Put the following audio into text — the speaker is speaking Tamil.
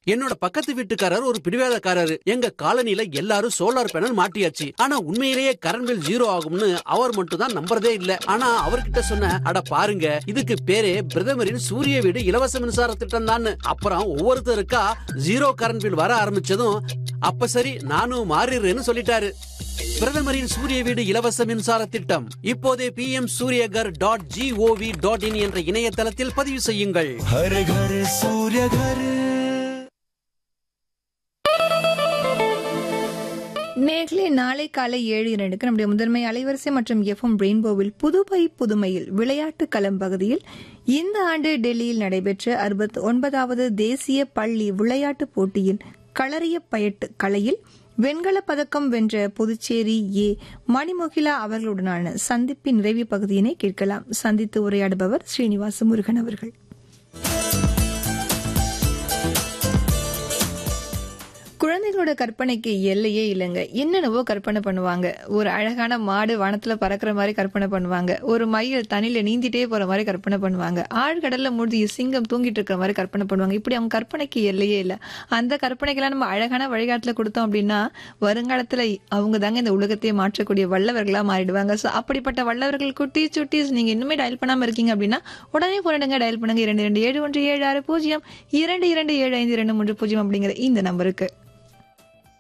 என்னோட பக்கத்து வீட்டுக்காரர் ஒரு பிடிவாதக்காரரு எங்க காலனில எல்லாரும் சோலார் பேனல் மாட்டியாச்சு ஆனா உண்மையிலேயே கரண்ட் பில் ஜீரோ ஆகும்னு அவர் மட்டும் தான் நம்புறதே இல்ல ஆனா அவர்கிட்ட சொன்ன அட பாருங்க இதுக்கு பேரே பிரதமரின் சூரிய வீடு இலவச மின்சார திட்டம் தான் அப்புறம் ஒவ்வொருத்தருக்கா ஜீரோ கரண்ட் பில் வர ஆரம்பிச்சதும் அப்ப சரி நானும் மாறிடுறேன்னு சொல்லிட்டாரு பிரதமரின் சூரிய வீடு இலவச மின்சார திட்டம் இப்போதே P M Surya Ghar dot G O V dot in என்ற இணையதளத்தில் பதிவு செய்யுங்கள் हर घर सूर्य घर நேர்களே நாளை காலை ஏழு இரண்டுக்கு நம்முடைய முதன்மை அலைவரிசை மற்றும் எஃப்எம் ரெயின்போவில் புதுவை புதுமையில் விளையாட்டு களம் பகுதியில் இந்த ஆண்டு டெல்லியில் நடைபெற்ற அறுபத்தி ஒன்பதாவது தேசிய பள்ளி விளையாட்டுப் போட்டியின் களறிய பயட்டு கலையில் வெண்கலப் பதக்கம் வென்ற புதுச்சேரி ஏ மணிமுகிலா அவர்களுடனான சந்திப்பின் நிறைவு பகுதியினை கேட்கலாம் சந்தித்து உரையாடுபவர் ஸ்ரீனிவாச முருகன் அவர்கள் குழந்தைகளோட கற்பனைக்கு எல்லையே இல்லைங்க என்னென்னவோ கற்பனை பண்ணுவாங்க ஒரு அழகான மாடு வனத்துல பறக்கிற மாதிரி கற்பனை பண்ணுவாங்க ஒரு மயில் தண்ணியில நீந்திட்டே போற மாதிரி கற்பனை பண்ணுவாங்க ஆழ்கடல்ல மூழ்கி சிங்கம் தூங்கிட்டு இருக்கிற மாதிரி கற்பனை பண்ணுவாங்க இப்படி அவங்க கற்பனைக்கு எல்லையே இல்லை அந்த கற்பனைக்கெல்லாம் நம்ம அழகான வழிகாட்டுல கொடுத்தோம் அப்படின்னா வருங்காலத்துல அவங்க தாங்க இந்த உலகத்தையே மாற்றக்கூடிய வல்லவர்களா மாறிடுவாங்க ஸோ அப்படிப்பட்ட வல்லவர்கள் குட்டி சுட்டீஸ் நீங்க இன்னுமே டயல் பண்ணாம இருக்கீங்க அப்படின்னா உடனே போனிடுங்க டயல் பண்ணுங்க இரண்டு இரண்டு ஏழு ஒன்று ஏழு ஆறு பூஜ்ஜியம் இரண்டு இரண்டு ஏழு ஐந்து இரண்டு மூன்று பூஜ்ஜியம் அப்படிங்கிற இந்த நம்பருக்கு